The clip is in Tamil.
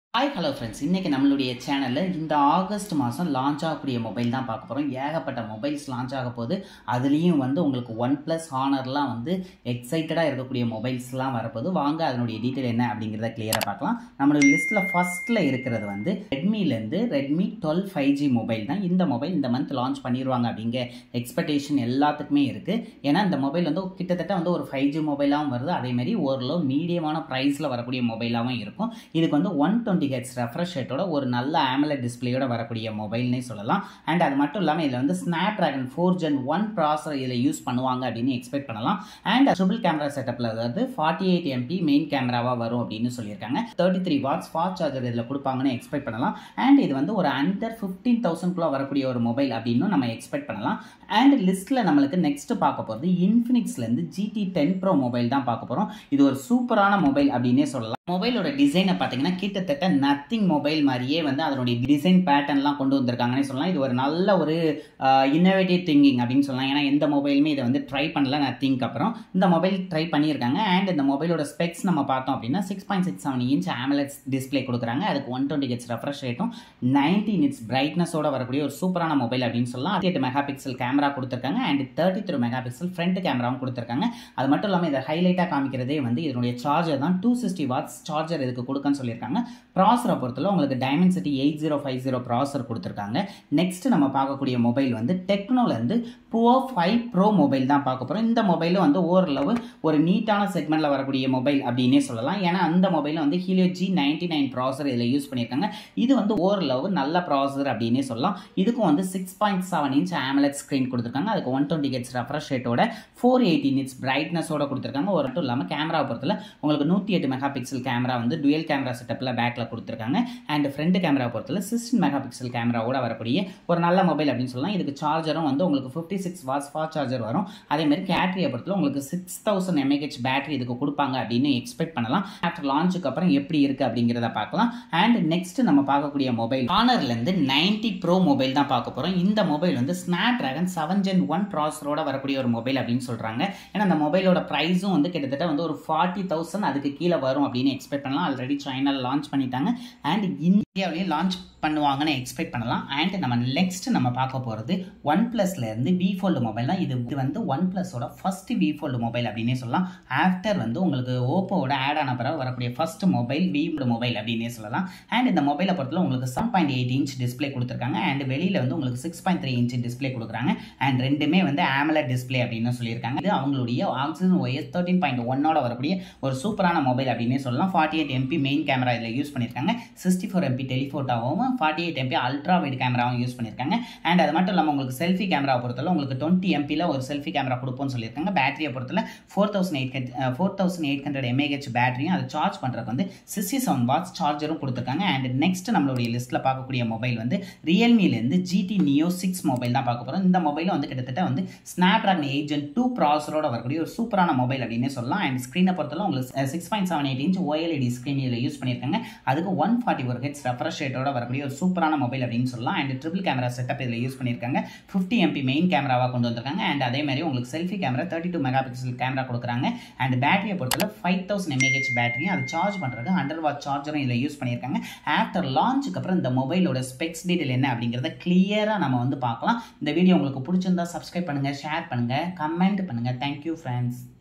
ஹாய் ஹலோ ஃப்ரெண்ட்ஸ் இன்றைக்கி நம்மளுடைய சேனலில் இந்த ஆகஸ்ட் மாதம் லான்ச் ஆகக்கூடிய மொபைல் தான் பார்க்க போகிறோம் ஏகப்பட்ட மொபைல்ஸ் லான்ச் ஆக போகுது அதுலேயும் வந்து உங்களுக்கு ஒன் ப்ளஸ் ஹானர்லாம் வந்து எக்ஸைட்டடாக இருக்கக்கூடிய மொபைல்ஸ்லாம் வரப்போகுது வாங்க அதனுடைய டீட்டெயில் என்ன அப்படிங்கிறத கிளியராக பார்க்கலாம் நம்மளுடைய லிஸ்ட்டில் ஃபஸ்ட்டில் இருக்கிறது வந்து ரெட்மிலேருந்து Redmi twelve five G mobile தான் இந்த மொபைல் இந்த மந்த் லான்ச் பண்ணிடுவாங்க அப்படிங்கிற எக்ஸ்பெக்டேஷன் எல்லாத்துக்குமே இருக்குது ஏன்னா இந்த மொபைல் வந்து கிட்டத்தட்ட வந்து ஒரு ஃபைவ் ஜி மொபைலாகவும் வருது அதேமாதிரி ஓரளவு மீடியமான ப்ரைஸில் வரக்கூடிய மொபைலாகவும் இருக்கும் இதுக்கு வந்து ஒன் டுவெண்ட்டி ஹெட்ஸ் ரெஃப்ரெஷ் ரேட்டோட ஒரு நல்ல ஆமலட் டிஸ்பிளேயோட வரக்கூடிய மொபைல்னே சொல்லலாம் அண்ட் அது மட்டும் இல்லாமல் இதில் வந்து Snapdragon four gen one processor இதில் யூஸ் பண்ணுவாங்க அப்படின்னு எக்ஸ்பெக்ட் பண்ணலாம் அண்ட் ட்ரிபிள் கேமரா செட்டப்பில் அதாவது ஃபார்ட்டி எயிட் எம்பி மெயின் கேமராவாக வரும் அப்படின்னு சொல்லியிருக்காங்க thirty three watts fast charger இதில் கொடுப்பாங்கன்னு எக்ஸ்பெக்ட் பண்ணலாம் அண்ட் இது வந்து ஒரு அண்டர் ஃபிஃப்டீன் தௌசண்ட்குள்ளே வரக்கூடிய ஒரு மொபைல் அப்படின்னு நம்ம எக்ஸ்பெக்ட் பண்ணலாம் அண்ட் லிஸ்ட்டில் நம்மளுக்கு நெக்ஸ்ட் பார்க்க போகிறது இன்ஃபினிக்ஸ்லேருந்து ஜிடி டென் ப்ரோ மொபைல் தான் பார்க்க போகிறோம் இது ஒரு சூப்பரான மொபைல் அப்படின்னே சொல்லலாம் மொபைலோட டிசைனை பார்த்தீங்கன்னா கிட்டத்தட்ட நத்திங் மொபைல் மாதிரியே வந்து அதனுடைய டிசைன் பேட்டர்ன்லாம் கொண்டு வந்திருக்காங்கன்னே சொல்லலாம் இது ஒரு நல்ல ஒரு இன்னோவேட்டிவ் திங்கிங் அப்படின்னு சொல்லலாம் ஏன்னா எந்த மொபைலுமே இதை வந்து ட்ரை பண்ணல நத்திங்க்கு அப்புறம் இந்த மொபைல் ட்ரை பண்ணியிருக்காங்க அண்ட் இந்த மொபைலோட ஸ்பெக்ஸ் நம்ம பார்த்தோம் அப்படின்னா six point six seven inch AMOLEDs display கொடுக்குறாங்க அதுக்கு ஒன் டுவெண்ட்டி ஹெச் ரெஃப்ரெஷ் ரேட்டும் நைன்டி நிட்ஸ் பிரைட்னஸோட வரக்கூடிய ஒரு சூப்பரான மொபைல் அப்படின்னு சொல்லலாம் அது எட்டு மெகா பிக்சல் கேமரா கொடுத்துருக்காங்க and thirty three mega pixel front கேமராவும் கொடுத்துருக்காங்க அது மட்டும் இல்லாமல் இதை ஹைலைட்டாக காமிக்கிறதே வந்து இதனுடைய சார்ஜர் தான் டூ சிக்ஸ்டி வாட்ஸ் சார்ஜர் இதுக்கு கொடுக்கன்னு சொல்லியிருக்காங்க ப்ராசரை பொறுத்தல உங்களுக்கு Dimensity eight zero five zero processor கொடுத்துருக்காங்க நெக்ஸ்ட் நம்ம பார்க்கக்கூடிய மொபைல் வந்து டெக்னோலேருந்து புவோ ஃபைவ் ப்ரோ மொபைல் தான் பார்க்க போகிறோம் இந்த மொபைலும் வந்து ஓரளவு ஒரு நீட்டான செக்மெண்ட்டில் வரக்கூடிய மொபைல் அப்படின்னே சொல்லலாம் ஏன்னா அந்த மொபைலில் வந்து ஹீலியோ ஜி நைன்டி நைன் ப்ராசர் இதில் யூஸ் பண்ணியிருக்காங்க இது வந்து ஓரளவு நல்ல ப்ராசர் அப்படின்னே சொல்லலாம் இதுக்கும் வந்து six point seven inch AMOLED screen கொடுத்துருக்காங்க அதுக்கு ஒன் டுவெண்ட்டி ஹெட்ஸ் ரெஃப்ரெஷ் ரேட்டோட ஃபோர் எயிட்டி நிட்ஸ் பிரைட்னஸோட கொடுத்துருக்காங்க ஒரு மட்டும் இல்லாமல் கேமரா பொறுத்தல உங்களுக்கு நூற்றி எட்டு மெகா பிக்சல் கேமரா வந்து டுவெல் கேமரா செட்டப்பில் பேக்கில் கொடுத்துருக்காங்க அண்ட் ஃப்ரண்ட் கேமரா பொறுத்தல சிக்ஸ்டின் மெகா பிக்சல் கேமராவோட வரக்கூடிய ஒரு நல்ல மொபைல் அப்படின்னு சொல்லலாம் இதுக்கு சார்ஜரும் வந்து உங்களுக்கு fifty six watts fast charger வரும் அதேமாதிரி பேட்டரியை பொறுத்தல உங்களுக்கு சிக்ஸ் தௌசண்ட் எம்ஏஹெச் பேட்டரி இதுக்கு கொடுப்பாங்க அப்படின்னு எக்ஸ்பெக்ட் பண்ணலாம் ஆஃப்டர் லான்ச்சுக்கு அப்புறம் எப்படி இருக்குது அப்படிங்கிறத பார்க்கலாம் அண்ட் நெக்ஸ்ட் நம்ம பார்க்கக்கூடிய மொபைல் ஆனர்லேருந்து நைன்டி ப்ரோ மொபைல் தான் பார்க்க போகிறோம் இந்த மொபைல் வந்து Snapdragon seven gen one ப்ராசரோட வரக்கூடிய ஒரு மொபைல் அப்படின்னு சொல்கிறாங்க ஏன்னா அந்த மொபைலோட ப்ரைஸும் வந்து கிட்டத்தட்ட வந்து ஒரு ஃபார்ட்டி தௌசண்ட் அதுக்கு கீழே வரும் அப்படின்னு எக்ஸ்பெக்ட் பண்ணலாம் ஆல்ரெடி சைனாவில் லான்ச் பண்ணிட்டாங்க அண்ட் இந்தியாவிலையும் லான்ச் பண்ணுவாங்கன்னு எக்ஸ்பெக்ட் பண்ணலாம் அண்ட் நம்ம நெக்ஸ்ட் நம்ம பார்க்க போகிறது ஒன் ப்ளஸ்லேருந்து வி ஃபோல்டு மொபைல் தான் இது இது வந்து ஒன் ப்ளஸோட ஃபஸ்ட் வி ஃபோல்டு மொபைல் அப்படின்னே சொல்லலாம் ஆஃப்டர் வந்து உங்களுக்கு ஓப்போவோட ஆட் ஆன பிறகு வரக்கூடிய ஃபஸ்ட் மொபைல் வி மொபைல் அப்படின்னே சொல்லலாம் அண்ட் இந்த மொபைலை பொறுத்தல உங்களுக்கு seven point eight inch display கொடுத்துருக்காங்க அண்ட் வெளியில் வந்து உங்களுக்கு six point three inch display கொடுக்குறாங்க அண்ட் ரெண்டுமே வந்து ஆமலட் டிஸ்பிளே அப்படின்னு சொல்லியிருக்காங்க இது அவங்களுடைய ஆக்சிஜன் ஒய்எஸ் தேர்ட்டின் பாயிண்ட் ஒன்னோட வரக்கூடிய ஒரு சூப்பரான மொபைல் அப்படின்னே சொல்லலாம் forty eight MP main camera இதில் யூஸ் பண்ணியிருக்காங்க சிக்ஸ்டி ஃபோர் எம்பி டெலிஃபோட்டோவும் forty eight MP ultra wide கேமராவும் யூஸ் பண்ணியிருக்காங்க அண்ட் அது மட்டும் இல்லாமல் உங்களுக்கு செல்ஃபி கேமரா பொறுத்தல உங்களுக்கு டுவெண்ட்டி எம்பியில் ஒரு செல்ஃபி கேமரா கொடுப்போம்னு சொல்லியிருக்காங்க பேட்டரியை பொறுத்தல four thousand eight four thousand eight hundred mAh பேட்டரியும் அதை சார்ஜ் பண்ணுறதுக்கு வந்து சிக்ஸ்டி செவன் வாட்ஸ் சார்ஜரும் கொடுத்துருக்காங்க அண்ட் நெக்ஸ்ட் நம்மளுடைய லிஸ்ட்டில் பார்க்கக்கூடிய மொபைல் வந்து ரியல்மிலேருந்து ஜிடி நியோ சிக்ஸ் மொபைல் தான் பார்க்க போகிறோம் இந்த மொபைலும் வந்து கிட்டத்தட்ட வந்து ஸ்னாப் ட்ராகன் ஏஜென்ட் டூ ப்ராசரோட வரக்கூடிய ஒரு சூப்பரான மொபைல் அப்படின்னு சொல்லலாம் அண்ட் ஸ்க்ரீனை பொறுத்தல உங்களுக்கு six point seven eight inch OLED screen இதில் யூஸ் பண்ணியிருக்காங்க அதுக்கு ஒன் ஃபார்ட்டி ஒரு ஹெட்ஸ் ரெஃப்ரெஷ் ரேட்டோட வரக்கூடிய ஒரு சூப்பரான மொபைல் அப்படின்னு சொல்லலாம் அண்ட் ட்ரிபிள் கேமரா செட்டப் இதில் யூஸ் பண்ணியிருக்காங்க ஃபிஃப்டி எம்பி மெயின் கேமராவாக கொண்டு வந்திருக்காங்க அண்ட் அதே மாதிரி உங்களுக்கு selfie camera thirty two mega pixel camera கொடுக்குறாங்க அண்ட் பேட்டரியை பொறுத்தல ஃபைவ் தௌசண்ட் எம்ஏஹெச் பேட்டரியும் அது சார்ஜ் பண்ணுறதுக்கு ஹண்ட்ரட் வாட் சார்ஜரும் இதில் யூஸ் பண்ணியிருக்காங்க ஆஃப்டர் லான்ச்சுக்கு அப்புறம் இந்த மொபைலோட ஸ்பெக்ஸ் டீட்டெயில் என்ன அப்படிங்கிறத கிளியராக நம்ம வந்து பார்க்கலாம் இந்த வீடியோ உங்களுக்கு பிடிச்சிருந்தா சப்ஸ்கிரைப் பண்ணுங்கள் ஷேர் பண்ணுங்கள் கமெண்ட் பண்ணுங்கள் தேங்க்யூ ஃப்ரெண்ட்ஸ்